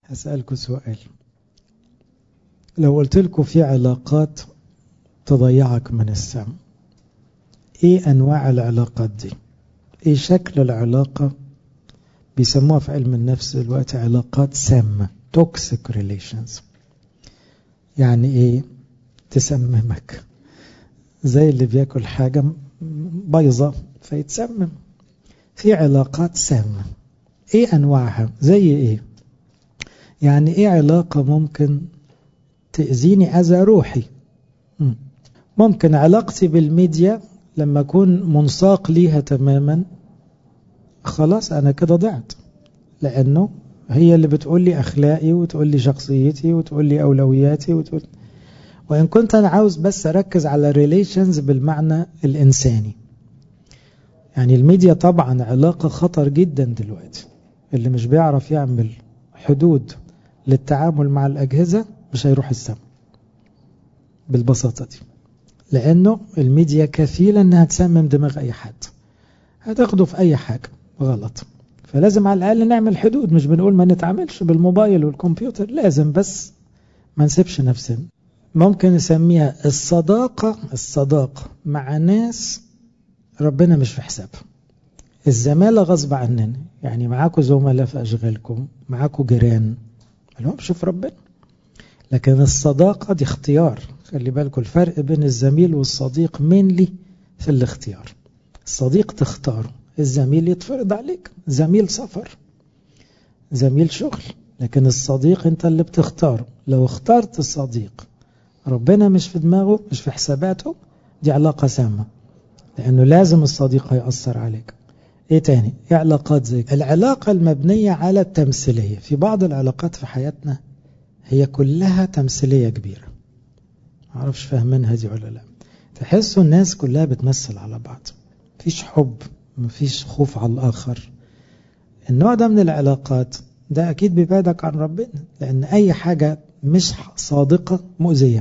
هسألكم سؤال لو قلت لكم في علاقات تضيعك من السم ايه انواع العلاقات دي ايه شكل العلاقة بيسموها في علم النفس دلوقتي علاقات سامة toxic relations يعني ايه تسممك زي اللي بياكل حاجة بيضة فيتسمم في علاقات سامة ايه انواعها زي ايه يعني ايه علاقة ممكن تأذيني أذى روحي ممكن علاقتي بالميديا لما أكون منساق ليها تماما خلاص أنا كده ضعت لأنه هي اللي بتقول لي أخلاقي وتقول لي شخصيتي وتقول لي أولوياتي وتقول وإن كنت أنا عاوز بس أركز على ريليشنز بالمعنى الإنساني يعني الميديا طبعا علاقة خطر جدا دلوقتي اللي مش بيعرف يعمل حدود للتعامل مع الأجهزة مش هيروح السما بالبساطة دي لأنه الميديا كفيلة أنها تسمم دماغ أي حد هتاخده في أي حاجة غلط فلازم على الأقل نعمل حدود مش بنقول ما نتعاملش بالموبايل والكمبيوتر لازم بس ما نسيبش نفسنا ممكن نسميها الصداقة الصداقة مع ناس ربنا مش في حسابها الزمالة غصب عننا يعني معاكم زملاء في أشغالكم معاكم جيران مالهمش في ربنا لكن الصداقة دي اختيار خلي بالكم الفرق بين الزميل والصديق مينلي في الاختيار الصديق تختاره الزميل يتفرض عليك زميل سفر زميل شغل لكن الصديق انت اللي بتختاره لو اخترت الصديق ربنا مش في دماغه مش في حساباته دي علاقة سامة لأنه لازم الصديق هيأثر عليك ايه تاني ايه علاقات زي العلاقة المبنية على التمثيلية في بعض العلاقات في حياتنا هي كلها تمثيلية كبيرة معرفش فاهمينها دي ولا لا تحسوا الناس كلها بتمثل على بعض مفيش حب مفيش خوف على الآخر النوع ده من العلاقات ده أكيد بيبعدك عن ربنا لأن أي حاجة مش صادقة مؤذية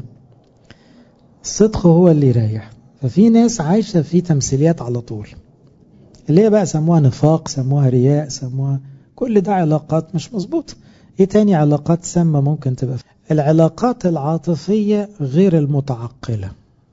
الصدق هو اللي يريح ففي ناس عايشة في تمثيليات على طول اللي هي بقى سموها نفاق سموها رياء سموها كل ده علاقات مش مظبوطه ايه تاني علاقات سامة ممكن تبقى العلاقات العاطفية غير المتعقلة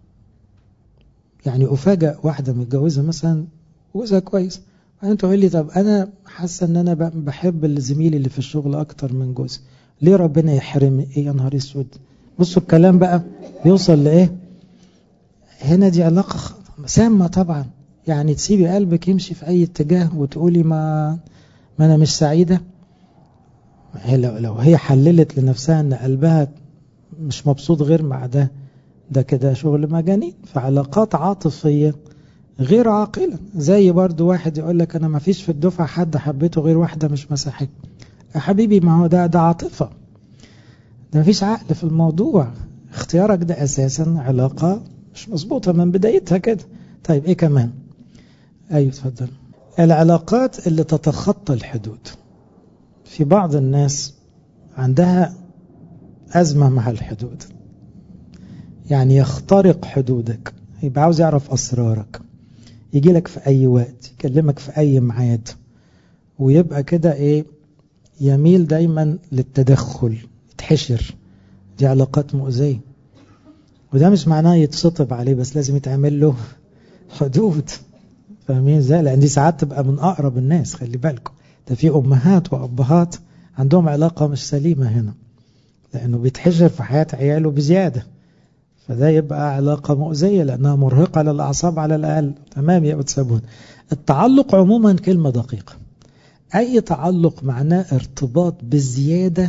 يعني أفاجأ واحدة متجوزة مثلا جوزها كويس بعدين تقول لي طب أنا حاسة إن أنا بحب زميلي اللي في الشغل أكتر من جوزي ليه ربنا يحرمني إيه يا نهار أسود بصوا الكلام بقى بيوصل لإيه هنا دي علاقة سامة طبعا يعني تسيبي قلبك يمشي في أي اتجاه وتقولي ما ما أنا مش سعيدة هي لو, لو هي حللت لنفسها ان قلبها مش مبسوط غير مع ده ده كده شغل مجانين فعلاقات عاطفية غير عاقلة زي برضو واحد يقول لك انا ما فيش في الدفعة حد حبيته غير واحدة مش مسيحية يا حبيبي ما هو ده ده عاطفة ده ما فيش عقل في الموضوع اختيارك ده اساسا علاقة مش مظبوطة من بدايتها كده طيب ايه كمان ايوه اتفضل العلاقات اللي تتخطى الحدود في بعض الناس عندها أزمة مع الحدود يعني يخترق حدودك يبقى عاوز يعرف أسرارك يجي لك في أي وقت يكلمك في أي ميعاد ويبقى كده إيه يميل دايما للتدخل يتحشر دي علاقات مؤذية وده مش معناه يتسطب عليه بس لازم يتعمل له حدود فاهمين ازاي لان دي ساعات تبقى من اقرب الناس خلي بالكم ده في امهات وابهات عندهم علاقة مش سليمة هنا لانه بيتحجر في حياة عياله بزيادة فده يبقى علاقة مؤذية لانها مرهقة للاعصاب على الاقل تمام يا بتسابون التعلق عموما كلمة دقيقة اي تعلق معناه ارتباط بزيادة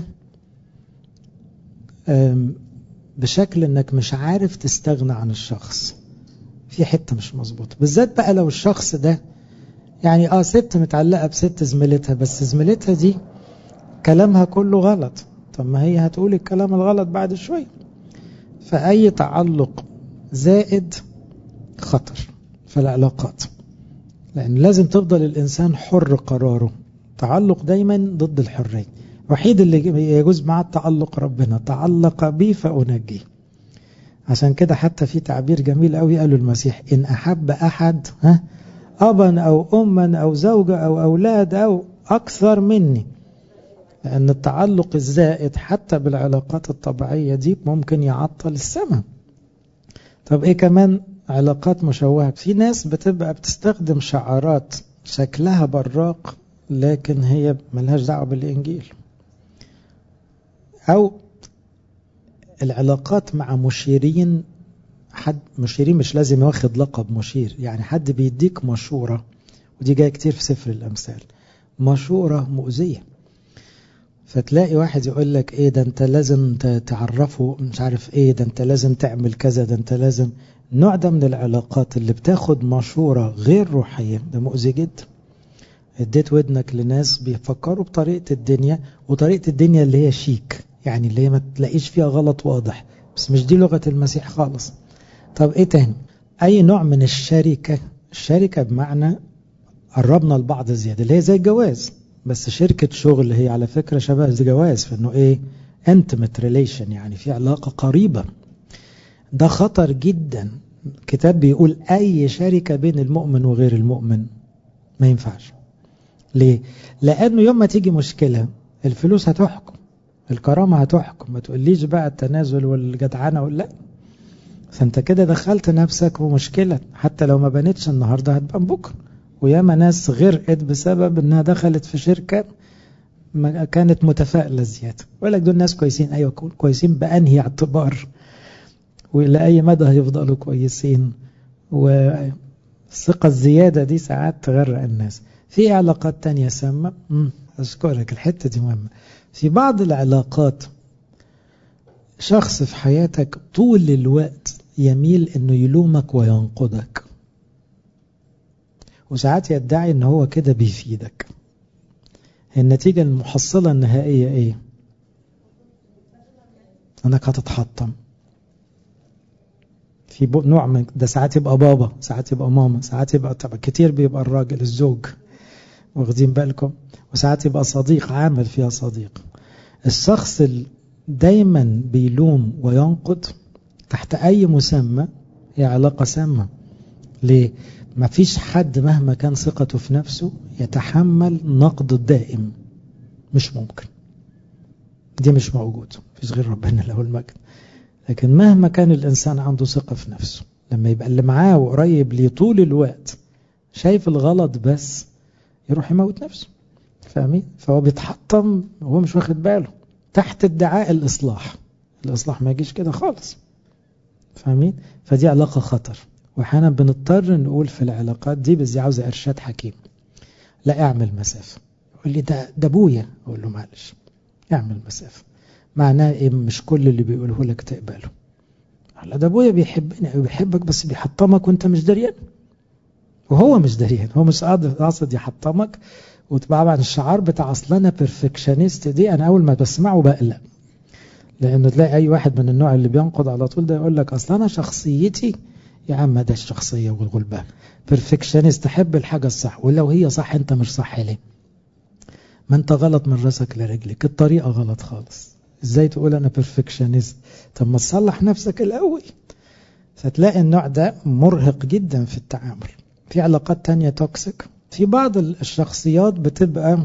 بشكل انك مش عارف تستغنى عن الشخص في حتة مش مظبوطة بالذات بقى لو الشخص ده يعني اه ست متعلقة بست زميلتها بس زميلتها دي كلامها كله غلط طب ما هي هتقول الكلام الغلط بعد شوية فأي تعلق زائد خطر في العلاقات لأن لازم تفضل الإنسان حر قراره تعلق دايما ضد الحرية الوحيد اللي يجوز معاه التعلق ربنا تعلق بي فأنجيه عشان كده حتى في تعبير جميل قوي قاله المسيح إن أحب أحد ها أبا أو أما أو زوجة أو أولاد أو أكثر مني لأن التعلق الزائد حتى بالعلاقات الطبيعية دي ممكن يعطل السماء طب ايه كمان علاقات مشوهة في ناس بتبقى بتستخدم شعارات شكلها براق لكن هي ملهاش دعوة بالإنجيل أو العلاقات مع مشيرين حد مشيرين مش لازم واخد لقب مشير يعني حد بيديك مشورة ودي جاية كتير في سفر الأمثال مشورة مؤذية فتلاقي واحد يقول لك ايه ده انت لازم تعرفه مش عارف ايه ده انت لازم تعمل كذا ده انت لازم النوع ده من العلاقات اللي بتاخد مشورة غير روحية ده مؤذي جدا اديت ودنك لناس بيفكروا بطريقة الدنيا وطريقة الدنيا اللي هي شيك يعني اللي هي ما تلاقيش فيها غلط واضح بس مش دي لغة المسيح خالص طب ايه تاني اي نوع من الشركة الشركة بمعنى قربنا لبعض زيادة اللي هي زي الجواز بس شركة شغل هي على فكرة شبه الجواز في انه ايه intimate relation يعني في علاقة قريبة ده خطر جدا كتاب بيقول اي شركة بين المؤمن وغير المؤمن ما ينفعش ليه لانه يوم ما تيجي مشكلة الفلوس هتحكم الكرامة هتحكم ما تقوليش بقى التنازل والجدعنة ولا فانت كده دخلت نفسك في حتى لو ما بنتش النهاردة هتبان بكره وياما ناس غرقت بسبب انها دخلت في شركة كانت متفائلة زيادة ويقول لك دول ناس كويسين ايوه كويسين بانهي اعتبار والى اي مدى هيفضلوا كويسين والثقة الزيادة دي ساعات تغرق الناس في علاقات تانية سامة أشكرك الحتة دي مهمة في بعض العلاقات شخص في حياتك طول الوقت يميل انه يلومك وينقدك وساعات يدعي ان هو كده بيفيدك النتيجة المحصلة النهائية ايه انك هتتحطم في نوع من ده ساعات يبقى بابا ساعات يبقى ماما ساعات يبقى طبعا كتير بيبقى الراجل الزوج واخدين بالكم وساعات يبقى صديق عامل فيها صديق الشخص اللي دايما بيلوم وينقد تحت اي مسمى هي علاقة سامة ليه ما فيش حد مهما كان ثقته في نفسه يتحمل نقد الدائم مش ممكن دي مش موجود فيش غير ربنا له المجد لكن مهما كان الإنسان عنده ثقة في نفسه لما يبقى اللي معاه وقريب ليه طول الوقت شايف الغلط بس يروح يموت نفسه فاهمين فهو بيتحطم وهو مش واخد باله تحت ادعاء الإصلاح الإصلاح ما يجيش كده خالص فاهمين فدي علاقة خطر واحيانا بنضطر نقول في العلاقات دي بس دي عاوزه ارشاد حكيم لا اعمل مسافه يقول لي ده ده ابويا اقول له معلش اعمل مسافه معناه ايه مش كل اللي بيقوله لك تقبله لا ده ابويا بيحبني بيحبك بس بيحطمك وانت مش دريان وهو مش دريان هو مش قاصد يحطمك وطبعا الشعار بتاع اصل انا بيرفكشنست دي انا اول ما بسمعه بقلق لانه تلاقي اي واحد من النوع اللي بينقض على طول ده يقول لك اصل انا شخصيتي يا عم ده الشخصية والغلبان بيرفكشنست تحب الحاجة الصح ولو هي صح انت مش صح ليه ما انت غلط من راسك لرجلك الطريقة غلط خالص ازاي تقول انا بيرفكشنست طب ما تصلح نفسك الاول فتلاقي النوع ده مرهق جدا في التعامل في علاقات تانية توكسيك في بعض الشخصيات بتبقى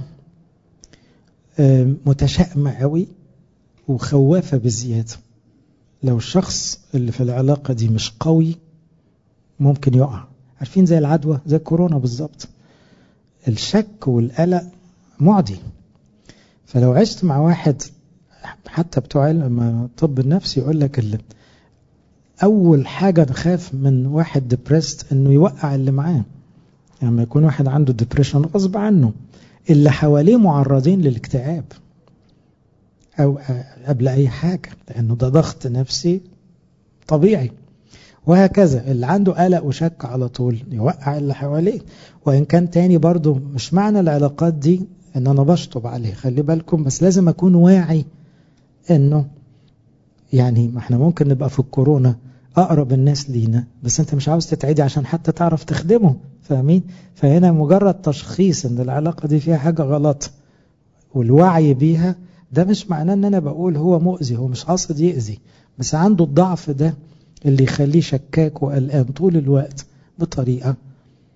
متشائمة قوي وخوافة بزيادة لو الشخص اللي في العلاقة دي مش قوي ممكن يقع عارفين زي العدوى زي الكورونا بالظبط الشك والقلق معدي فلو عشت مع واحد حتى بتوع علم الطب النفسي يقول لك اللي اول حاجة نخاف من واحد ديبريست انه يوقع اللي معاه يعني لما يكون واحد عنده ديبريشن غصب عنه اللي حواليه معرضين للاكتئاب او قبل اي حاجة لانه ده ضغط نفسي طبيعي وهكذا اللي عنده قلق وشك على طول يوقع اللي حواليه وإن كان تاني برضو مش معنى العلاقات دي ان انا بشطب عليه خلي بالكم بس لازم اكون واعي انه يعني ما احنا ممكن نبقى في الكورونا اقرب الناس لينا بس انت مش عاوز تتعدي عشان حتى تعرف تخدمه فاهمين فهنا مجرد تشخيص ان العلاقة دي فيها حاجة غلط والوعي بيها ده مش معناه ان انا بقول هو مؤذي هو مش قاصد يأذي بس عنده الضعف ده اللي يخليه شكاك وقلقان طول الوقت بطريقة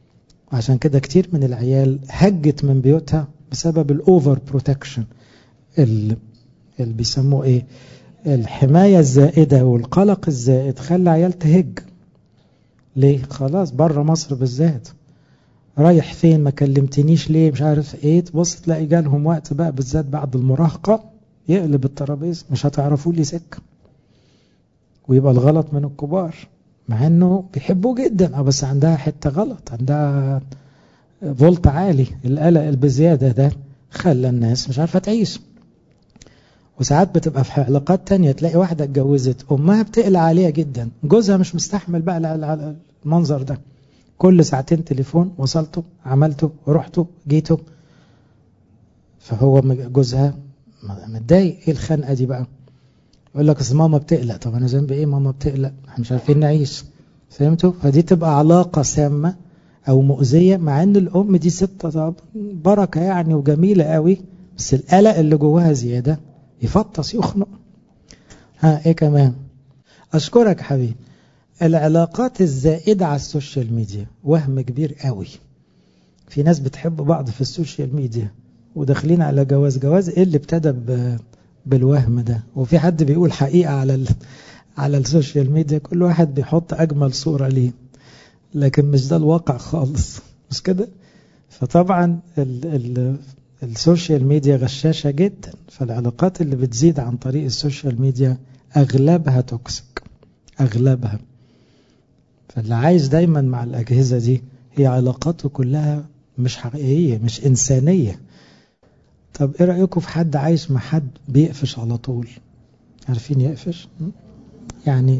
عشان كده كتير من العيال هجت من بيوتها بسبب الاوفر بروتكشن اللي بيسموه ايه الحماية الزائدة والقلق الزائد خلى عيال تهج ليه خلاص بره مصر بالذات رايح فين ما كلمتنيش ليه مش عارف ايه تبص تلاقي جالهم وقت بقى بالذات بعد المراهقة يقلب الترابيز مش هتعرفوا لي سكة ويبقى الغلط من الكبار مع انه بيحبوه جدا بس عندها حتة غلط عندها فولت عالي القلق البزيادة ده خلى الناس مش عارفة تعيش وساعات بتبقى في علاقات تانية تلاقي واحدة اتجوزت أمها بتقلق عليها جدا جوزها مش مستحمل بقى المنظر ده كل ساعتين تليفون وصلته عملته رحته جيته فهو جوزها متضايق ايه الخنقة دي بقى يقول لك اصل ماما بتقلق طب انا ذنبي ايه ماما بتقلق احنا مش عارفين نعيش فهمتوا فدي تبقى علاقة سامة او مؤذية مع ان الام دي ست طب بركة يعني وجميلة قوي بس القلق اللي جواها زيادة يفطس يخنق ها ايه كمان اشكرك حبيبي العلاقات الزائدة على السوشيال ميديا وهم كبير قوي في ناس بتحب بعض في السوشيال ميديا وداخلين على جواز جواز ايه اللي ابتدى بالوهم ده وفي حد بيقول حقيقة على ال... على السوشيال ميديا كل واحد بيحط اجمل صورة ليه لكن مش ده الواقع خالص مش كده فطبعا ال... ال... السوشيال ميديا غشاشة جدا فالعلاقات اللي بتزيد عن طريق السوشيال ميديا أغلبها توكسيك أغلبها فاللي عايز دايما مع الأجهزة دي هي علاقاته كلها مش حقيقية مش إنسانية طب إيه رأيكم في حد عايش مع حد بيقفش على طول عارفين يقفش يعني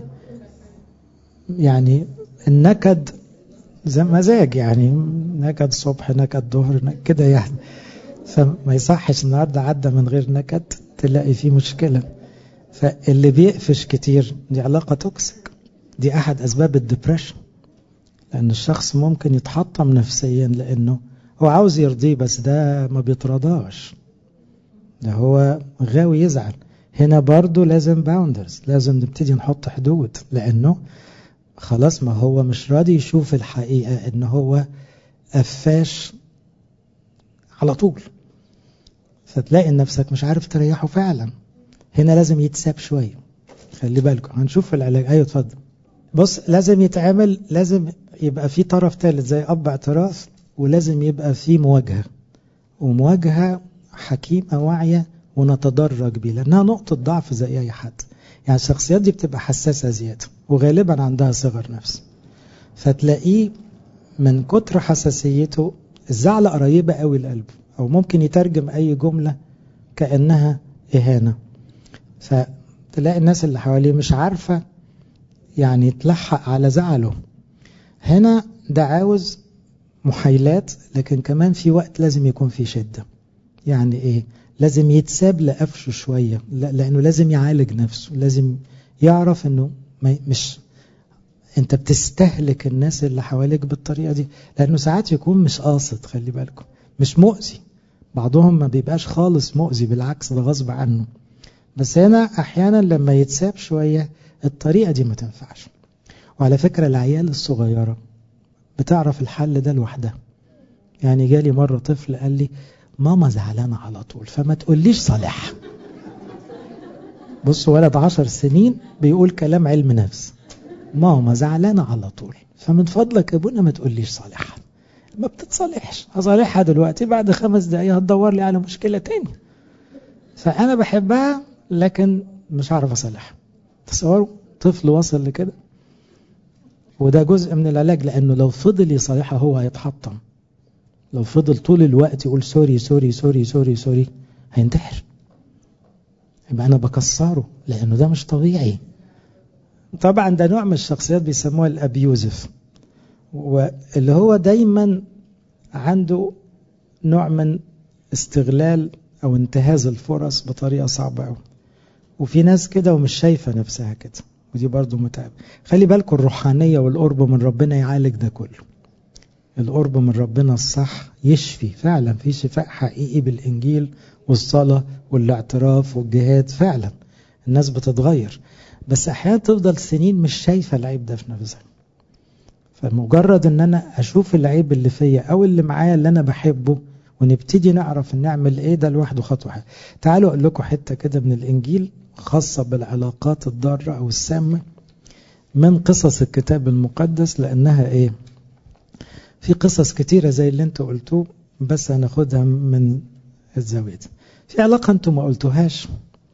يعني النكد زي مزاج يعني نكد صبح نكد ظهر كده يعني فما يصحش النهارده عدى من غير نكد تلاقي فيه مشكلة فاللي بيقفش كتير دي علاقة توكسيك دي أحد أسباب الدبريشن لأن الشخص ممكن يتحطم نفسيا لأنه هو عاوز يرضيه بس ده ما بيترضاش ده هو غاوي يزعل هنا برضو لازم باوندرز لازم نبتدي نحط حدود لأنه خلاص ما هو مش راضي يشوف الحقيقة إن هو قفاش على طول فتلاقي نفسك مش عارف تريحه فعلا هنا لازم يتساب شوية خلي بالكم هنشوف العلاج ايوه اتفضل بص لازم يتعمل لازم يبقى في طرف ثالث زي اب اعتراف ولازم يبقى في مواجهة ومواجهة حكيمة واعية ونتدرج بيه لأنها نقطة ضعف زي أي حد يعني الشخصيات دي بتبقى حساسة زيادة وغالبا عندها صغر نفس فتلاقيه من كتر حساسيته الزعلة قريبة قوي لقلبه أو ممكن يترجم أي جملة كأنها إهانة فتلاقي الناس اللي حواليه مش عارفة يعني تلحق على زعله هنا ده عاوز محايلات لكن كمان في وقت لازم يكون في شدة يعني ايه لازم يتساب لقفشه شوية لانه لازم يعالج نفسه لازم يعرف انه مش انت بتستهلك الناس اللي حواليك بالطريقة دي لانه ساعات يكون مش قاصد خلي بالكم مش مؤذي بعضهم ما بيبقاش خالص مؤذي بالعكس ده غصب عنه بس هنا احيانا لما يتساب شوية الطريقة دي ما تنفعش وعلى فكرة العيال الصغيرة بتعرف الحل ده لوحدها يعني جالي مرة طفل قال لي ماما زعلانة على طول فما تقوليش صالحها بص ولد عشر سنين بيقول كلام علم نفس ماما زعلانة على طول فمن فضلك يا ابونا ما تقوليش صالحها ما بتتصالحش هصالحها دلوقتي بعد خمس دقايق هتدور لي على مشكلة تاني فأنا بحبها لكن مش عارف أصالحها تصوروا طفل وصل لكده وده جزء من العلاج لأنه لو فضل يصالحها هو هيتحطم لو فضل طول الوقت يقول سوري سوري سوري سوري سوري هينتحر يبقى أنا بكسره لأنه ده مش طبيعي طبعا ده نوع من الشخصيات بيسموها الأبيوزف واللي هو دايما عنده نوع من استغلال أو انتهاز الفرص بطريقة صعبة أوي وفي ناس كده ومش شايفة نفسها كده ودي برضو متعب خلي بالكم الروحانية والقرب من ربنا يعالج ده كله القرب من ربنا الصح يشفي فعلا في شفاء حقيقي بالإنجيل والصلاة والاعتراف والجهاد فعلا الناس بتتغير بس أحيانا تفضل سنين مش شايفة العيب ده في نفسها فمجرد ان انا اشوف العيب اللي فيا او اللي معايا اللي انا بحبه ونبتدي نعرف نعمل ايه ده لوحده خطوة حاجة. تعالوا اقول لكم حتة كده من الانجيل خاصة بالعلاقات الضارة او السامة من قصص الكتاب المقدس لانها ايه في قصص كتيرة زي اللي انتوا قلتوه بس هناخدها من الزاوية دي في علاقة انتوا ما قلتوهاش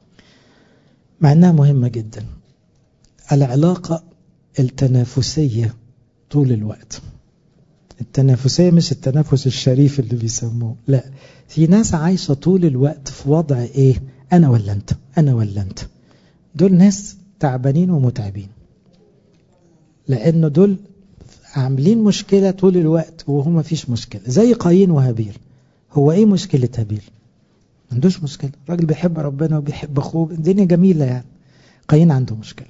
مع انها مهمة جدا العلاقة التنافسية طول الوقت التنافسية مش التنافس الشريف اللي بيسموه لا في ناس عايشة طول الوقت في وضع ايه انا ولا انت انا ولا انت دول ناس تعبانين ومتعبين لانه دول عاملين مشكلة طول الوقت وهو ما فيش مشكلة زي قايين وهابيل هو ايه مشكلة هابيل ما عندوش مشكلة راجل بيحب ربنا وبيحب اخوه الدنيا جميلة يعني قايين عنده مشكلة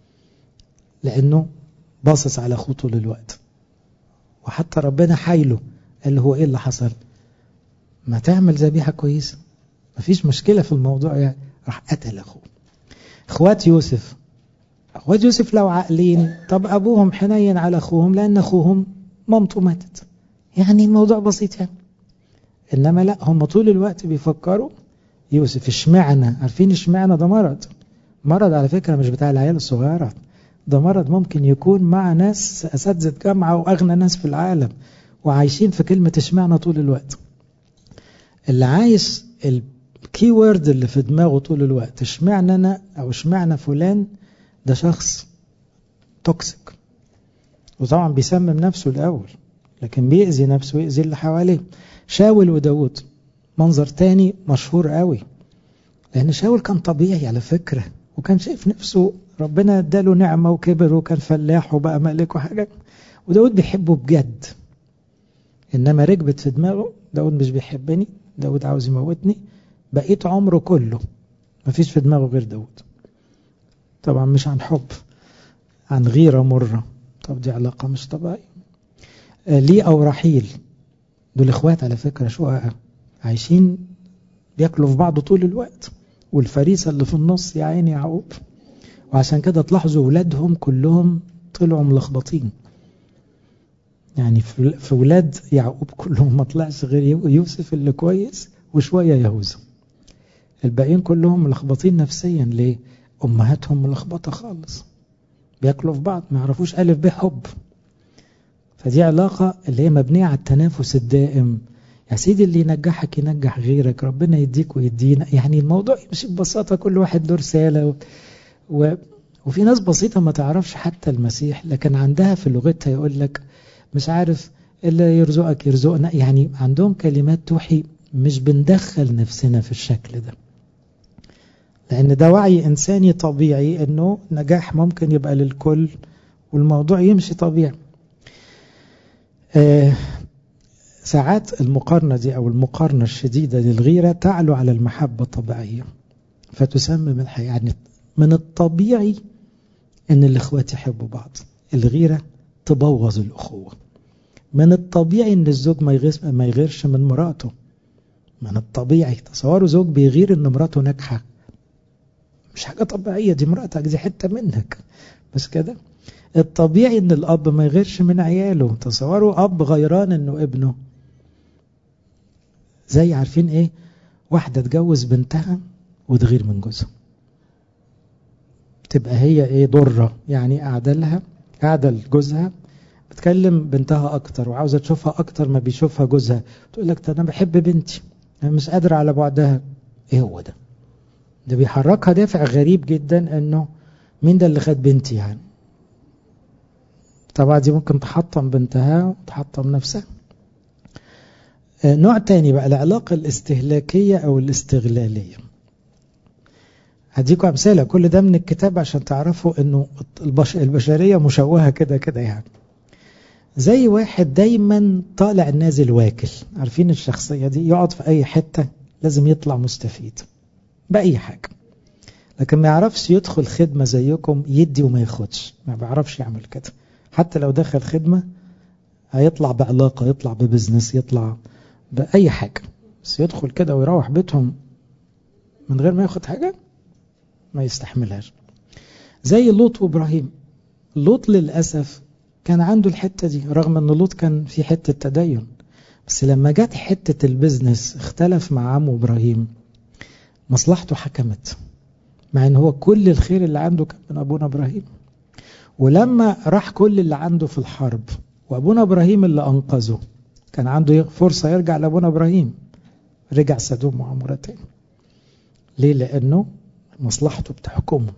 لانه باصص على اخوه طول الوقت وحتى ربنا حايله قال له هو ايه اللي حصل ما تعمل ذبيحة كويسة ما فيش مشكلة في الموضوع يعني راح قتل اخوه اخوات يوسف اخوات يوسف لو عاقلين طب ابوهم حنين على اخوهم لان اخوهم مامته ماتت يعني الموضوع بسيط يعني انما لا هم طول الوقت بيفكروا يوسف اشمعنى عارفين اشمعنى ده مرض مرض على فكرة مش بتاع العيال الصغيرة ده مرض ممكن يكون مع ناس أساتذة جامعة وأغنى ناس في العالم وعايشين في كلمة اشمعنى طول الوقت اللي عايش الكي وورد اللي في دماغه طول الوقت اشمعنى أنا أو اشمعنى فلان ده شخص توكسيك وطبعا بيسمم نفسه الأول لكن بيأذي نفسه ويأذي اللي حواليه شاول وداود منظر تاني مشهور قوي لأن شاول كان طبيعي على فكرة وكان شايف نفسه ربنا اداله نعمة وكبر وكان فلاح وبقى ملك وحاجة وداود بيحبه بجد إنما ركبت في دماغه داود مش بيحبني داود عاوز يموتني بقيت عمره كله مفيش في دماغه غير داود طبعا مش عن حب عن غيرة مرة طب دي علاقة مش طبيعية آه ليه أو رحيل دول اخوات على فكرة شققاء عايشين بياكلوا في بعض طول الوقت والفريسة اللي في النص يا عيني يعقوب وعشان كده تلاحظوا ولادهم كلهم طلعوا ملخبطين يعني في ولاد يعقوب كلهم ما طلعش غير يوسف اللي كويس وشوية يهوذا الباقيين كلهم ملخبطين نفسيا ليه أمهاتهم ملخبطة خالص بياكلوا في بعض ما يعرفوش ألف ب حب فدي علاقة اللي هي مبنية على التنافس الدائم يا سيدي اللي ينجحك ينجح غيرك ربنا يديك ويدينا يعني الموضوع يمشي ببساطة كل واحد له رسالة و... و... وفي ناس بسيطة ما تعرفش حتى المسيح لكن عندها في لغتها يقول لك مش عارف اللي يرزقك يرزقنا يعني عندهم كلمات توحي مش بندخل نفسنا في الشكل ده لأن ده وعي إنساني طبيعي أنه نجاح ممكن يبقى للكل والموضوع يمشي طبيعي آه ساعات المقارنة دي أو المقارنة الشديدة للغيرة تعلو على المحبة الطبيعية فتسمم الحياة يعني من الطبيعي أن الإخوات يحبوا بعض الغيرة تبوظ الأخوة من الطبيعي أن الزوج ما يغيرش, ما يغيرش من مراته من الطبيعي تصوروا زوج بيغير أن مراته ناجحة مش حاجة طبيعية دي مراتك دي حتة منك بس كده الطبيعي ان الاب ما يغيرش من عياله تصوروا اب غيران انه ابنه زي عارفين ايه واحدة تجوز بنتها وتغير من جوزها تبقى هي ايه ضرة يعني قاعدة لها قاعدة لجوزها بتكلم بنتها اكتر وعاوزة تشوفها اكتر ما بيشوفها جوزها تقول لك انا بحب بنتي انا مش قادرة على بعدها ايه هو ده ده بيحركها دافع غريب جدا انه مين ده اللي خد بنتي يعني طبعا دي ممكن تحطم بنتها وتحطم نفسها نوع تاني بقى العلاقة الاستهلاكية أو الاستغلالية هديكم أمثلة كل ده من الكتاب عشان تعرفوا أنه البشرية مشوهة كده كده يعني زي واحد دايما طالع نازل واكل عارفين الشخصية دي يقعد في أي حتة لازم يطلع مستفيد بأي حاجة لكن ما يعرفش يدخل خدمة زيكم يدي وما ياخدش ما بيعرفش يعمل كده حتى لو دخل خدمة هيطلع بعلاقة يطلع ببزنس يطلع بأي حاجة بس يدخل كده ويروح بيتهم من غير ما ياخد حاجة ما يستحملهاش زي لوط وإبراهيم لوط للأسف كان عنده الحتة دي رغم أن لوط كان في حتة تدين بس لما جت حتة البزنس اختلف مع عمه إبراهيم مصلحته حكمت مع ان هو كل الخير اللي عنده كان من ابونا ابراهيم ولما راح كل اللي عنده في الحرب وابونا ابراهيم اللي انقذه كان عنده فرصة يرجع لابونا ابراهيم رجع سدوم وعمورة تاني ليه لانه مصلحته بتحكمه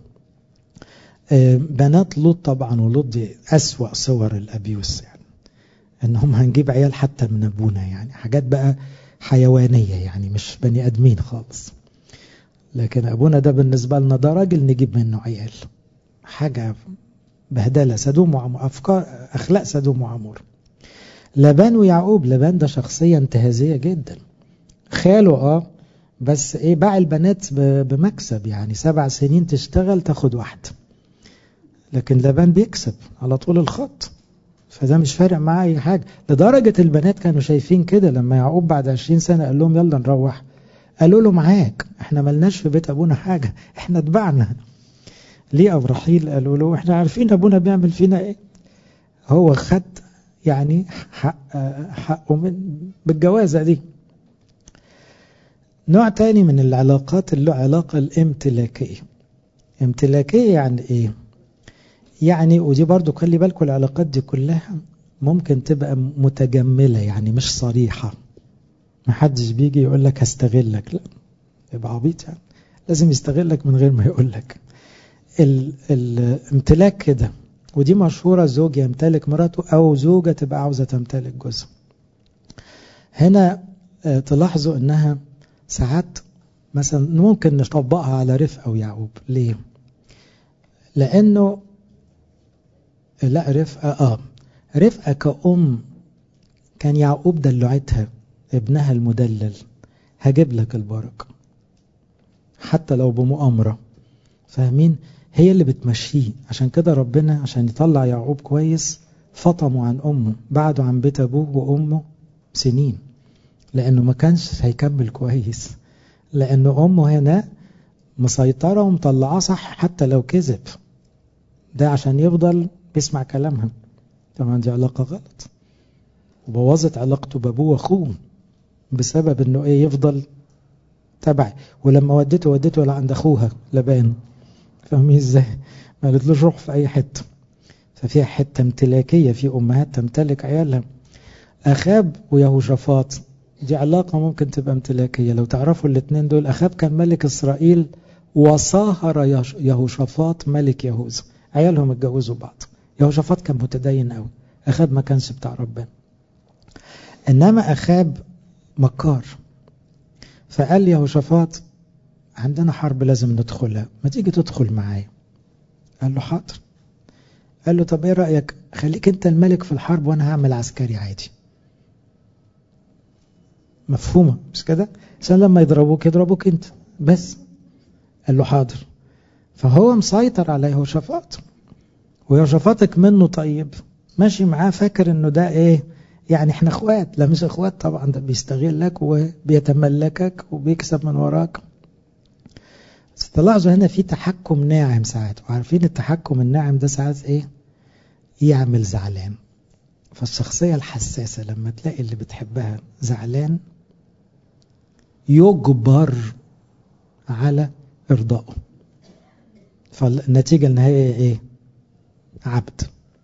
بنات لوط طبعا ولوط دي اسوأ صور الابيوس يعني ان هم هنجيب عيال حتى من ابونا يعني حاجات بقى حيوانية يعني مش بني ادمين خالص لكن ابونا ده بالنسبة لنا ده راجل نجيب منه عيال حاجة بهدلة سدوم وعمور افكار اخلاق سدوم وعمور لبان ويعقوب لبان ده شخصية انتهازية جدا خاله اه بس ايه باع البنات بمكسب يعني سبع سنين تشتغل تاخد واحدة لكن لبان بيكسب على طول الخط فده مش فارق معاه اي حاجة لدرجة البنات كانوا شايفين كده لما يعقوب بعد 20 سنة قال لهم يلا نروح قالوا له معاك احنا ملناش في بيت ابونا حاجة احنا اتبعنا ليه ابو رحيل قالوا له احنا عارفين ابونا بيعمل فينا ايه هو خد يعني حق حقه من بالجوازة دي نوع تاني من العلاقات اللي له علاقة الامتلاكية امتلاكية يعني ايه يعني ودي برضو خلي بالكم العلاقات دي كلها ممكن تبقى متجملة يعني مش صريحة محدش بيجي يقول لك هستغلك لا يبقى عبيط يعني لازم يستغلك من غير ما يقول لك الامتلاك كده ودي مشهورة زوج يمتلك مراته أو زوجة تبقى عاوزة تمتلك جوزها هنا تلاحظوا أنها ساعات مثلا ممكن نطبقها على رفقة ويعقوب ليه لأنه لا رفقة آه رفقة كأم كان يعقوب دلعتها ابنها المدلل هجيب لك البركة حتى لو بمؤامرة فاهمين هي اللي بتمشيه عشان كده ربنا عشان يطلع يعقوب كويس فطموا عن أمه بعدوا عن بيت أبوه وأمه سنين لأنه ما كانش هيكمل كويس لأنه أمه هنا مسيطرة ومطلعاه صح حتى لو كذب ده عشان يفضل بيسمع كلامها طبعا دي علاقة غلط وبوظت علاقته بابوه واخوه بسبب انه ايه يفضل تبعي ولما وديته وديته لعند اخوها لبان فاهمين ازاي ما قالتلوش روح في اي حته ففيها حته امتلاكيه في امهات تمتلك عيالها اخاب ويهوشافاط دي علاقه ممكن تبقى امتلاكيه لو تعرفوا الاثنين دول اخاب كان ملك اسرائيل وصاهر يهوشافاط ملك يهوذا عيالهم اتجوزوا بعض يهوشافاط كان متدين قوي اخاب ما كانش بتاع ربنا انما اخاب مكار فقال يهوشافاط عندنا حرب لازم ندخلها ما تيجي تدخل معايا قال له حاضر قال له طب ايه رأيك خليك انت الملك في الحرب وانا هعمل عسكري عادي مفهومة مش كده عشان لما يضربوك يضربوك انت بس قال له حاضر فهو مسيطر على يهوشافاط ويهوشافاطك منه طيب ماشي معاه فاكر انه ده ايه يعني احنا اخوات لا مش اخوات طبعا ده بيستغلك وبيتملكك وبيكسب من وراك بس تلاحظوا هنا في تحكم ناعم ساعات وعارفين التحكم الناعم ده ساعات ايه يعمل زعلان فالشخصية الحساسة لما تلاقي اللي بتحبها زعلان يجبر على ارضائه فالنتيجة النهائية ايه عبد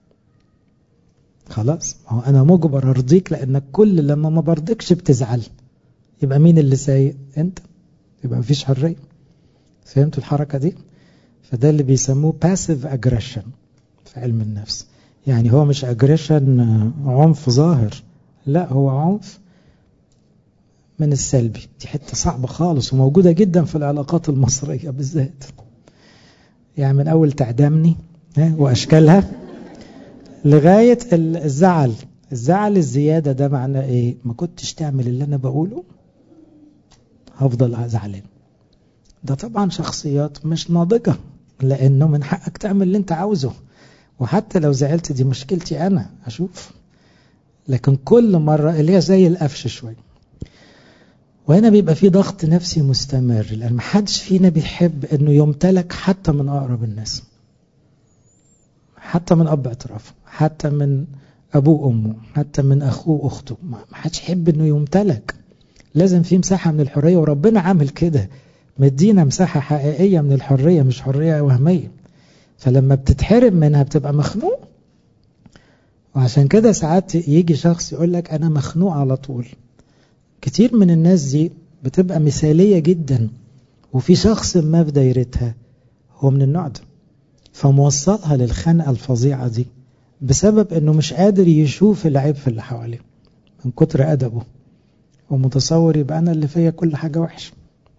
خلاص هو انا مجبر ارضيك لانك كل لما ما برضيكش بتزعل يبقى مين اللي سايق انت يبقى مفيش حريه فهمتوا الحركه دي فده اللي بيسموه passive aggression في علم النفس يعني هو مش aggression عنف ظاهر لا هو عنف من السلبي دي حته صعبه خالص وموجوده جدا في العلاقات المصريه بالذات يعني من اول تعدمني واشكالها لغاية الزعل الزعل الزيادة ده معناه ايه ما كنتش تعمل اللي انا بقوله هفضل زعلان ده طبعا شخصيات مش ناضجة لانه من حقك تعمل اللي انت عاوزه وحتى لو زعلت دي مشكلتي انا اشوف لكن كل مرة اللي هي زي القفش شوية وهنا بيبقى في ضغط نفسي مستمر لان محدش فينا بيحب انه يمتلك حتى من اقرب الناس حتى من اب اعترافه حتى من أبوه وأمه حتى من أخوه وأخته ما حدش يحب إنه يمتلك لازم في مساحة من الحرية وربنا عامل كده مدينا مساحة حقيقية من الحرية مش حرية وهمية فلما بتتحرم منها بتبقى مخنوق وعشان كده ساعات يجي شخص يقول لك أنا مخنوق على طول كتير من الناس دي بتبقى مثالية جدا وفي شخص ما في دايرتها هو من النوع ده فموصلها للخنقة الفظيعة دي بسبب انه مش قادر يشوف العيب في اللي حواليه من كتر أدبه ومتصور يبقى أنا اللي فيا كل حاجة وحشة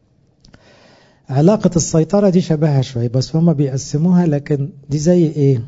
علاقة السيطرة دي شبهها شوية بس هما بيقسموها لكن دي زي ايه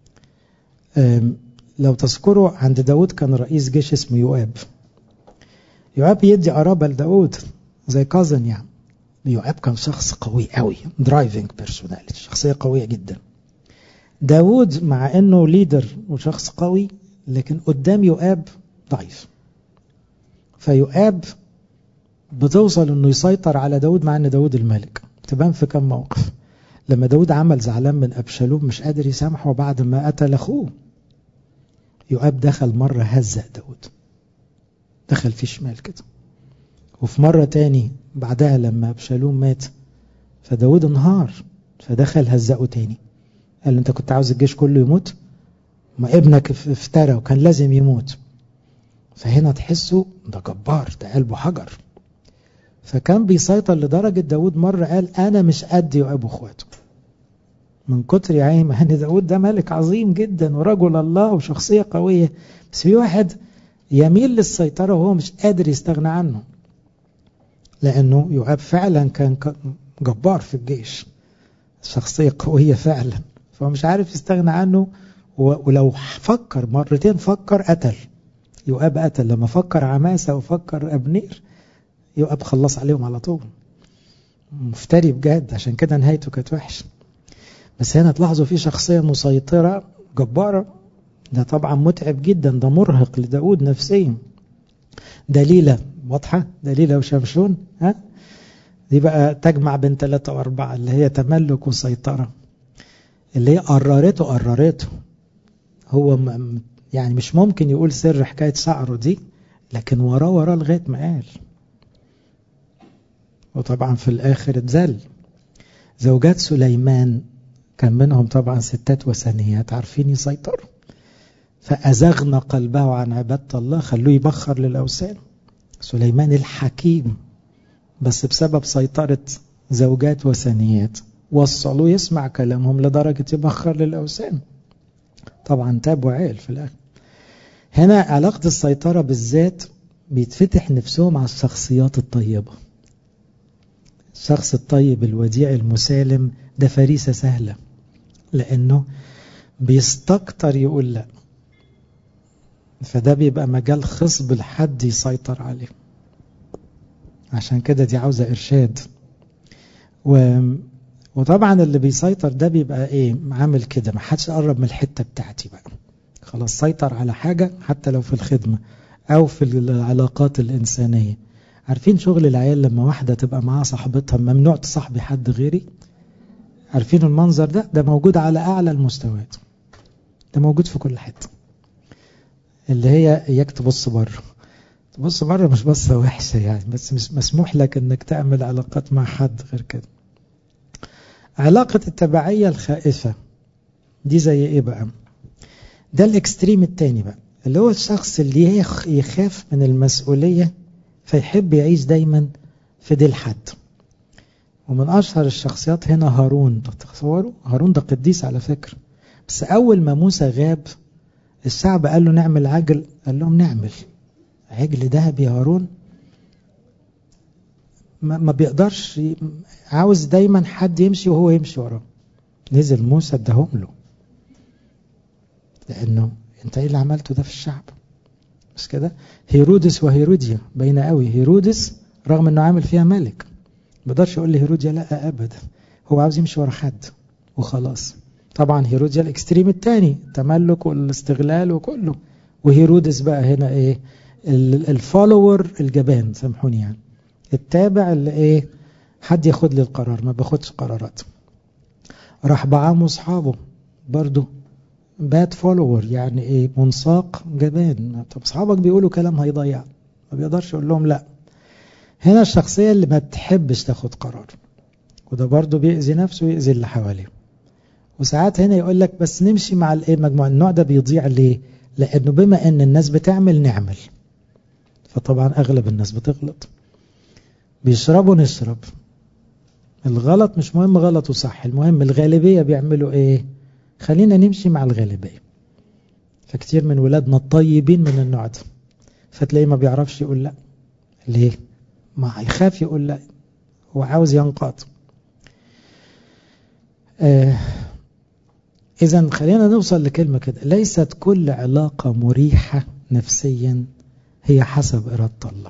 لو تذكروا عند داود كان رئيس جيش اسمه يؤاب يؤاب يدي قرابة لداود زي كازن يعني يؤاب كان شخص قوي قوي درايفنج بيرسوناليتي شخصية قوية جدا داود مع انه ليدر وشخص قوي لكن قدام يؤاب ضعيف فيؤاب بتوصل انه يسيطر على داود مع ان داود الملك تبان في كم موقف لما داود عمل زعلان من أبشالوم مش قادر يسامحه بعد ما قتل أخوه يؤاب دخل مرة هزق داود دخل فيه شمال كده وفي مرة تاني بعدها لما أبشالوم مات فداود انهار فدخل هزقه تاني قال له انت كنت عاوز الجيش كله يموت ما ابنك افترى وكان لازم يموت فهنا تحسه ده جبار ده قلبه حجر فكان بيسيطر لدرجة داود مرة قال أنا مش قد يؤاب أخواته من كتر يا عيني ان داود ده ملك عظيم جدا ورجل الله وشخصية قوية بس في واحد يميل للسيطرة وهو مش قادر يستغنى عنه لأنه يؤاب فعلا كان جبار في الجيش شخصية قوية فعلا فهو مش عارف يستغنى عنه ولو فكر مرتين فكر قتل يؤاب قتل لما فكر عماسة وفكر أبنير يؤاب خلص عليهم على طول مفتري بجد عشان كده نهايته كانت وحشة بس هنا تلاحظوا في شخصية مسيطرة جبارة ده طبعا متعب جدا ده مرهق لداود نفسيا دليلة واضحة دليلة وشمشون ها دي بقى تجمع بين ثلاثة وأربعة اللي هي تملك وسيطرة اللي هي قررته قررته هو يعني مش ممكن يقول سر حكاية شعره دي لكن وراه وراه لغاية ما قال وطبعا في الآخر اتذل زوجات سليمان كان منهم طبعا ستات وثنيات عارفين يسيطروا فأزغنا قلبه عن عبادة الله خلوه يبخر للأوثان سليمان الحكيم بس بسبب سيطرة زوجات وثنيات وصلوه يسمع كلامهم لدرجة يبخر للأوثان طبعا تاب وعيل في الآخر هنا علاقة السيطرة بالذات بيتفتح نفسهم على الشخصيات الطيبة الشخص الطيب الوديع المسالم ده فريسة سهلة لأنه بيستكتر يقول لا فده بيبقى مجال خصب لحد يسيطر عليه عشان كده دي عاوزة إرشاد و... وطبعا اللي بيسيطر ده بيبقى ايه عامل كده ما حدش قرب من الحتة بتاعتي بقى خلاص سيطر على حاجة حتى لو في الخدمة أو في العلاقات الإنسانية عارفين شغل العيال لما واحدة تبقى معاها صاحبتها ممنوع تصاحبي حد غيري عارفين المنظر ده ده موجود على أعلى المستويات ده موجود في كل حتة اللي هي إياك تبص بره تبص بره مش بصة وحشة يعني بس مش مسموح لك انك تعمل علاقات مع حد غير كده علاقة التبعية الخائفة دي زي ايه بقى ده الاكستريم التاني بقى اللي هو الشخص اللي يخاف من المسؤولية فيحب يعيش دايما في ديل حد ومن أشهر الشخصيات هنا هارون تتصوروا هارون ده قديس على فكرة بس أول ما موسى غاب الشعب قال له نعمل عجل قال لهم نعمل عجل ذهبي هارون ما بيقدرش عاوز دايما حد يمشي وهو يمشي وراه نزل موسى اداهم له لانه انت ايه اللي عملته ده في الشعب بس كده هيرودس وهيروديا باينه قوي هيرودس رغم انه عامل فيها ملك ما بيقدرش يقول لهيروديا لا ابدا هو عاوز يمشي ورا حد وخلاص طبعا هيروديا الاكستريم الثاني التملك والاستغلال وكله وهيرودس بقى هنا ايه الفولور الجبان سامحوني يعني التابع اللي ايه حد ياخد لي القرار ما باخدش قرارات راح بعام واصحابه برضو باد فولور يعني ايه منساق جبان طب اصحابك بيقولوا كلام هيضيع ما بيقدرش يقول لهم لا هنا الشخصية اللي ما تحبش تاخد قرار وده برضه بيأذي نفسه ويأذي اللي حواليه وساعات هنا يقول لك بس نمشي مع الايه مجموعة النوع ده بيضيع ليه لانه بما ان الناس بتعمل نعمل فطبعا اغلب الناس بتغلط بيشربوا نشرب الغلط مش مهم غلط وصح المهم الغالبية بيعملوا ايه خلينا نمشي مع الغالبية فكتير من ولادنا الطيبين من النوع ده فتلاقيه ما بيعرفش يقول لا ليه ما هيخاف يقول لا هو عاوز ينقاد آه إذا خلينا نوصل لكلمة كده ليست كل علاقة مريحة نفسيا هي حسب إرادة الله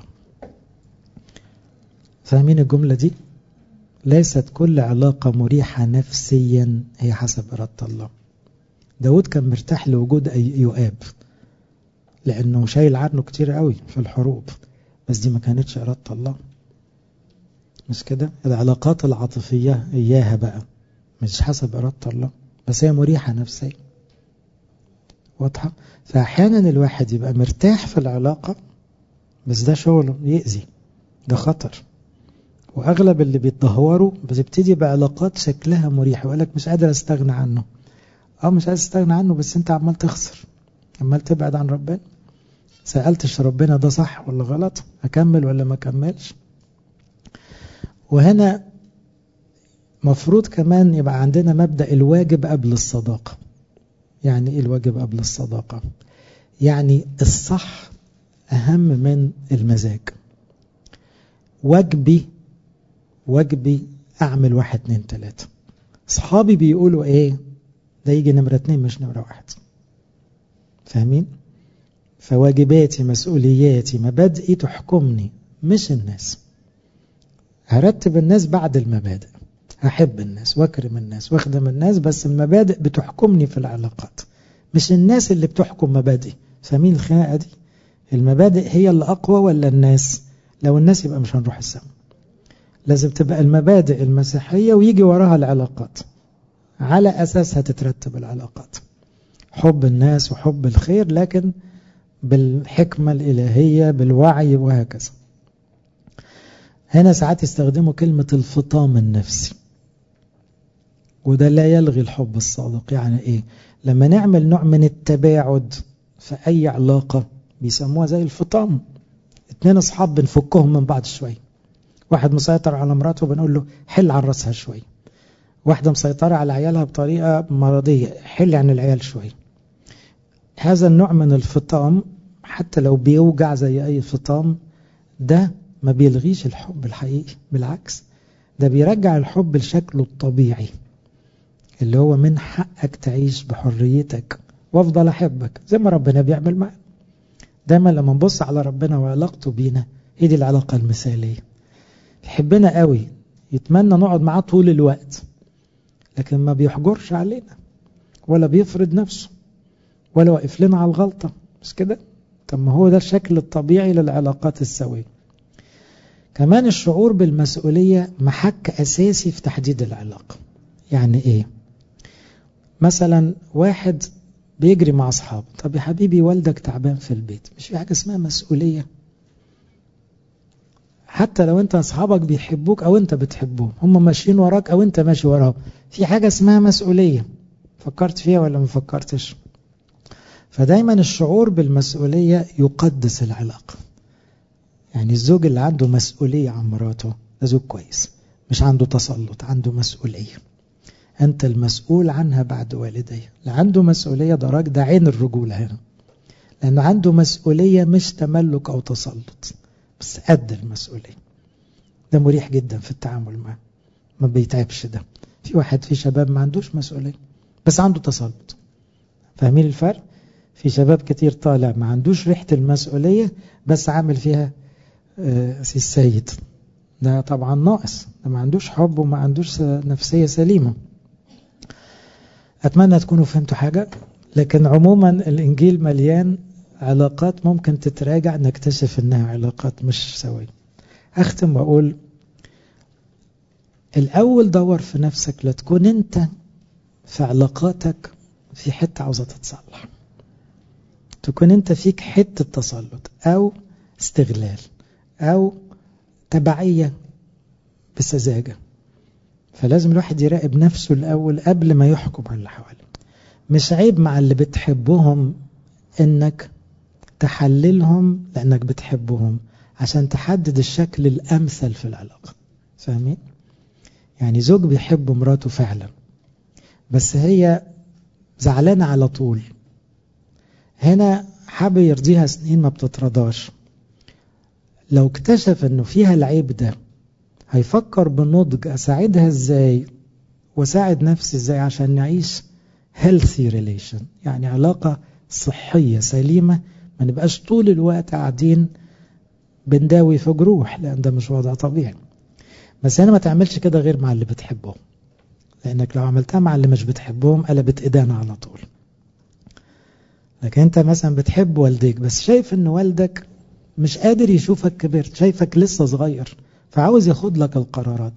فاهمين الجملة دي ليست كل علاقة مريحة نفسيا هي حسب إرادة الله داود كان مرتاح لوجود يؤاب لأنه شايل عنه كتير قوي في الحروب بس دي ما كانتش إرادة الله مش كده العلاقات العاطفية إياها بقى مش حسب إرادة الله بس هي مريحة نفسيا واضحة فأحيانا الواحد يبقى مرتاح في العلاقة بس ده شغله يأذي ده خطر وأغلب اللي بيتدهوروا بتبتدي بعلاقات شكلها مريح ويقول لك مش قادر استغنى عنه اه مش قادر استغنى عنه بس انت عمال تخسر عمال تبعد عن ربنا سألتش ربنا ده صح ولا غلط أكمل ولا ما أكملش وهنا مفروض كمان يبقى عندنا مبدأ الواجب قبل الصداقة يعني ايه الواجب قبل الصداقة يعني الصح أهم من المزاج واجبي واجبي أعمل واحد اتنين تلاتة صحابي بيقولوا ايه ده يجي نمرة اتنين مش نمرة واحد فاهمين فواجباتي مسؤولياتي مبادئي تحكمني مش الناس هرتب الناس بعد المبادئ أحب الناس واكرم الناس واخدم الناس بس المبادئ بتحكمني في العلاقات مش الناس اللي بتحكم مبادئي فاهمين الخناقة دي المبادئ هي اللي أقوى ولا الناس لو الناس يبقى مش هنروح السما لازم تبقى المبادئ المسيحية ويجي وراها العلاقات على أساسها تترتب العلاقات حب الناس وحب الخير لكن بالحكمة الإلهية بالوعي وهكذا هنا ساعات يستخدموا كلمة الفطام النفسي وده لا يلغي الحب الصادق يعني ايه لما نعمل نوع من التباعد في اي علاقة بيسموها زي الفطام اتنين اصحاب بنفكهم من بعض شوية واحد مسيطر على مراته بنقول له حل عن راسها شوية واحدة مسيطرة على عيالها بطريقة مرضية حل عن العيال شوية هذا النوع من الفطام حتى لو بيوجع زي اي فطام ده ما بيلغيش الحب الحقيقي بالعكس ده بيرجع الحب لشكله الطبيعي اللي هو من حقك تعيش بحريتك وافضل احبك زي ما ربنا بيعمل معنا دايما لما نبص على ربنا وعلاقته بينا هي دي العلاقة المثالية يحبنا قوي يتمنى نقعد معاه طول الوقت لكن ما بيحجرش علينا ولا بيفرض نفسه ولا واقف لنا على الغلطة مش كده طب ما هو ده الشكل الطبيعي للعلاقات السوية كمان الشعور بالمسؤولية محك أساسي في تحديد العلاقة يعني إيه مثلا واحد بيجري مع أصحابه طب يا حبيبي والدك تعبان في البيت مش في حاجة اسمها مسؤولية حتى لو انت اصحابك بيحبوك او انت بتحبهم هم ماشيين وراك او انت ماشي وراهم في حاجة اسمها مسؤولية فكرت فيها ولا ما فكرتش فدايما الشعور بالمسؤولية يقدس العلاقة يعني الزوج اللي عنده مسؤولية عن مراته ده زوج كويس مش عنده تسلط عنده مسؤولية أنت المسؤول عنها بعد والديه اللي عنده مسؤولية ده راجل ده عين الرجولة هنا لأنه عنده مسؤولية مش تملك أو تسلط بس قد المسؤولية ده مريح جدا في التعامل معه ما بيتعبش ده في واحد في شباب ما عندوش مسؤولية بس عنده تسلط فاهمين الفرق في شباب كتير طالع ما عندوش ريحة المسؤولية بس عامل فيها سي السيد ده طبعا ناقص ده ما عندوش حب وما عندوش نفسية سليمة أتمنى تكونوا فهمتوا حاجة لكن عموما الإنجيل مليان علاقات ممكن تتراجع نكتشف إنها علاقات مش سوية أختم وأقول الأول دور في نفسك لا تكون أنت في علاقاتك في حتة عاوزة تتصلح تكون انت فيك حتة تسلط او استغلال او تبعية بسذاجة فلازم الواحد يراقب نفسه الأول قبل ما يحكم على اللي حواليه مش عيب مع اللي بتحبهم انك تحللهم لانك بتحبهم عشان تحدد الشكل الامثل في العلاقة فاهمين يعني زوج بيحب مراته فعلا بس هي زعلانة على طول هنا حابب يرضيها سنين ما بتترضاش لو اكتشف انه فيها العيب ده هيفكر بنضج اساعدها ازاي واساعد نفسي ازاي عشان نعيش healthy relation يعني علاقة صحية سليمة ما نبقاش طول الوقت قاعدين بنداوي في جروح لان ده مش وضع طبيعي بس هنا ما تعملش كده غير مع اللي بتحبهم لانك لو عملتها مع اللي مش بتحبهم قلبت ادانة على طول لكن انت مثلا بتحب والديك بس شايف ان والدك مش قادر يشوفك كبرت شايفك لسه صغير فعاوز ياخد لك القرارات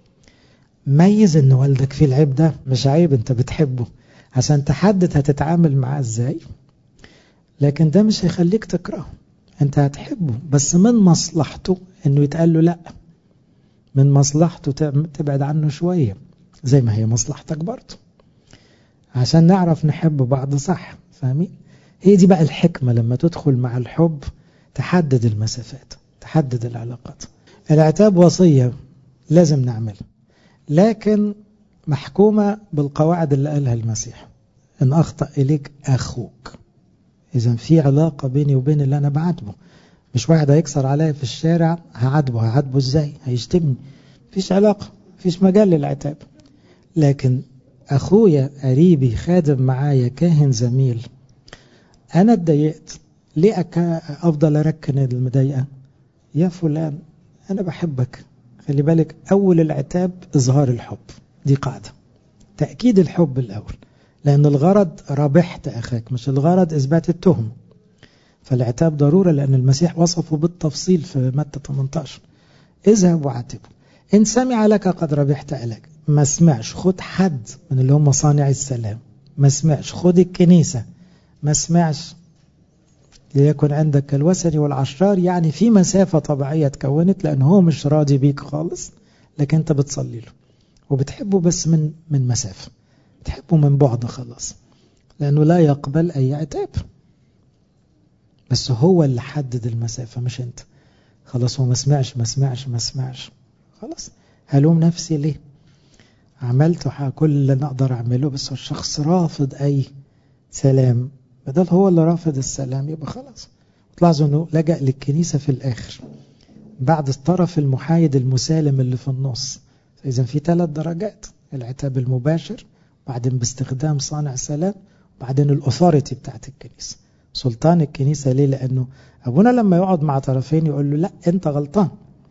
ميز ان والدك فيه العيب ده مش عيب انت بتحبه عشان تحدد هتتعامل معاه ازاي لكن ده مش هيخليك تكرهه انت هتحبه بس من مصلحته انه يتقال له لا من مصلحته تبعد عنه شوية زي ما هي مصلحتك برضه عشان نعرف نحب بعض صح فاهمين هي دي بقى الحكمة لما تدخل مع الحب تحدد المسافات تحدد العلاقات العتاب وصية لازم نعملها لكن محكومة بالقواعد اللي قالها المسيح إن أخطأ إليك أخوك إذا في علاقة بيني وبين اللي أنا بعاتبه مش واحد هيكسر عليا في الشارع هعاتبه هعاتبه إزاي هيشتمني مفيش علاقة مفيش مجال للعتاب لكن أخويا قريبي خادم معايا كاهن زميل أنا اتضايقت ليه أكا أفضل أركن المضايقة يا فلان أنا بحبك خلي بالك أول العتاب إظهار الحب دي قاعدة تأكيد الحب الأول لأن الغرض ربحت أخاك مش الغرض إثبات التهم فالعتاب ضرورة لأن المسيح وصفه بالتفصيل في متى 18 اذهب وعاتبه إن سمع لك قد ربحت ألك ما سمعش خد حد من اللي هم صانع السلام ما سمعش خد الكنيسة ما سمعش ليكن عندك الوثني والعشرار يعني في مسافة طبيعية تكونت لأن هو مش راضي بيك خالص لكن أنت بتصلي له وبتحبه بس من من مسافة بتحبه من بعد خلاص لأنه لا يقبل أي عتاب بس هو اللي حدد المسافة مش أنت خلاص هو ما سمعش ما سمعش ما سمعش خلاص هلوم نفسي ليه عملت كل اللي أنا أقدر أعمله بس الشخص رافض أي سلام بدل هو اللي رافض السلام يبقى خلاص تلاحظوا انه لجأ للكنيسة في الآخر بعد الطرف المحايد المسالم اللي في النص إذا في ثلاث درجات العتاب المباشر بعدين باستخدام صانع سلام بعدين الأثاريتي بتاعت الكنيسة سلطان الكنيسة ليه لأنه أبونا لما يقعد مع طرفين يقول له لا أنت غلطان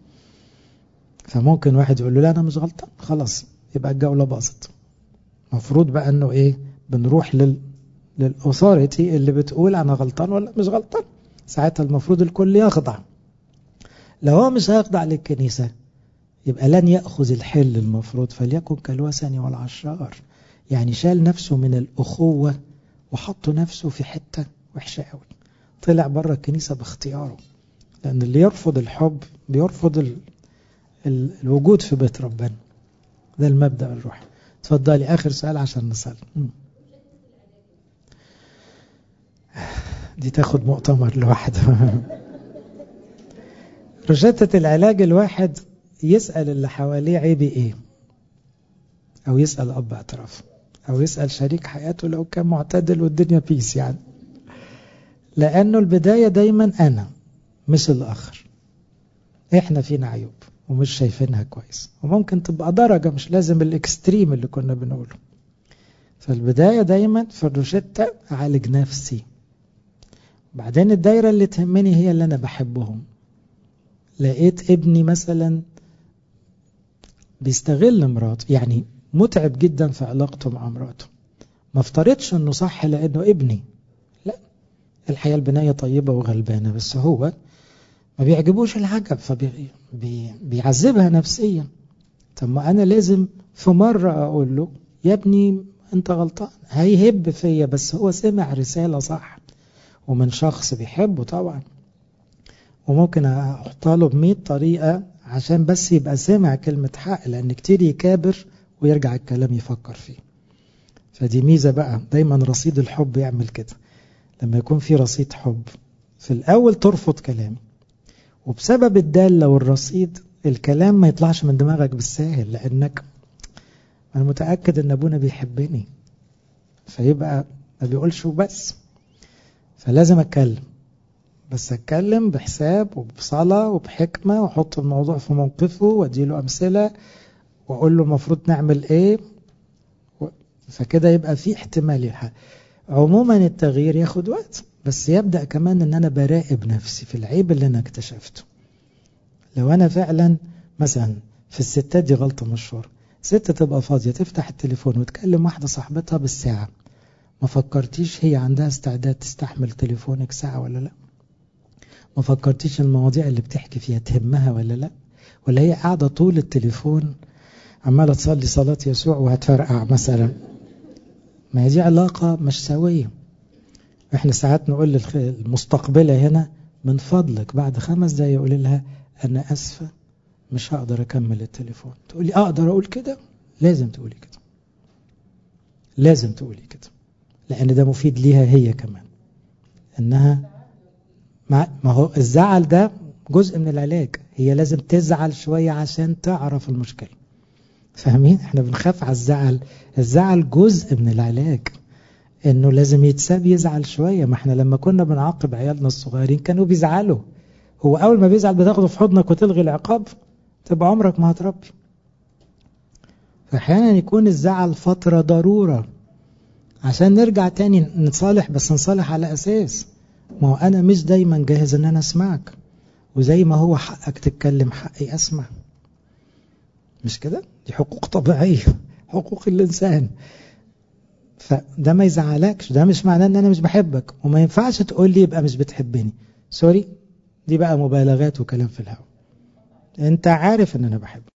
فممكن واحد يقول له لا أنا مش غلطان خلاص يبقى الجولة باظت المفروض بقى أنه إيه بنروح لل للأثاريتي اللي بتقول أنا غلطان ولا مش غلطان ساعتها المفروض الكل يخضع لو هو مش هيخضع للكنيسة يبقى لن يأخذ الحل المفروض فليكن كالوثني والعشار يعني شال نفسه من الأخوة وحط نفسه في حتة وحشة قوي طلع بره الكنيسة باختياره لأن اللي يرفض الحب بيرفض ال... ال... الوجود في بيت ربنا ده المبدأ الروحي تفضلي آخر سؤال عشان نصلي دي تاخد مؤتمر لوحده روشتة العلاج الواحد يسأل اللي حواليه عيبي ايه او يسأل اب اعتراف او يسأل شريك حياته لو كان معتدل والدنيا بيس يعني لانه البداية دايما انا مش الاخر احنا فينا عيوب ومش شايفينها كويس وممكن تبقى درجة مش لازم الاكستريم اللي كنا بنقوله فالبداية دايما في الروشتة اعالج نفسي بعدين الدايرة اللي تهمني هي اللي أنا بحبهم لقيت ابني مثلا بيستغل مراته يعني متعب جدا في علاقته مع مراته ما افترضش انه صح لانه ابني لا الحياة البناية طيبة وغلبانة بس هو ما بيعجبوش العجب فبيعذبها نفسيا طب ما انا لازم في مرة اقول له يا ابني انت غلطان هيهب فيا بس هو سمع رسالة صح ومن شخص بيحبه طبعا وممكن احطها له بمية طريقة عشان بس يبقى سمع كلمة حق لان كتير يكابر ويرجع الكلام يفكر فيه فدي ميزة بقى دايما رصيد الحب يعمل كده لما يكون في رصيد حب في الأول ترفض كلامي وبسبب الدالة والرصيد الكلام ما يطلعش من دماغك بالساهل لأنك أنا متأكد أن أبونا بيحبني فيبقى ما بيقولش وبس فلازم أتكلم بس أتكلم بحساب وبصلاة وبحكمة وأحط الموضوع في موقفه وأديله أمثلة وأقول له المفروض نعمل إيه فكده يبقى في احتمال يلحق عموما التغيير ياخد وقت بس يبدأ كمان ان انا براقب نفسي في العيب اللي انا اكتشفته لو انا فعلا مثلا في الستات دي غلطة مشهورة ست تبقى فاضية تفتح التليفون وتكلم واحدة صاحبتها بالساعة ما فكرتيش هي عندها استعداد تستحمل تليفونك ساعة ولا لا ما فكرتيش المواضيع اللي بتحكي فيها تهمها ولا لا ولا هي قاعدة طول التليفون عمالة تصلي صلاة يسوع وهتفرقع مثلا ما هي دي علاقة مش سوية احنا ساعات نقول للمستقبلة هنا من فضلك بعد خمس دقايق يقول لها انا اسفة مش هقدر اكمل التليفون تقولي اقدر اقول كده لازم تقولي كده لازم تقولي كده لان ده مفيد ليها هي كمان انها ما هو الزعل ده جزء من العلاج هي لازم تزعل شوية عشان تعرف المشكلة فاهمين احنا بنخاف على الزعل الزعل جزء من العلاج انه لازم يتساب يزعل شوية ما احنا لما كنا بنعاقب عيالنا الصغيرين كانوا بيزعلوا هو اول ما بيزعل بتاخده في حضنك وتلغي العقاب تبقى عمرك ما هتربي فاحيانا يكون الزعل فترة ضرورة عشان نرجع تاني نصالح بس نصالح على اساس ما هو انا مش دايما جاهز ان انا اسمعك وزي ما هو حقك تتكلم حقي اسمع مش كده دي حقوق طبيعية حقوق الإنسان فده ما يزعلكش ده مش معناه ان انا مش بحبك وما ينفعش تقول لي يبقى مش بتحبني سوري دي بقى مبالغات وكلام في الهواء انت عارف ان انا بحبك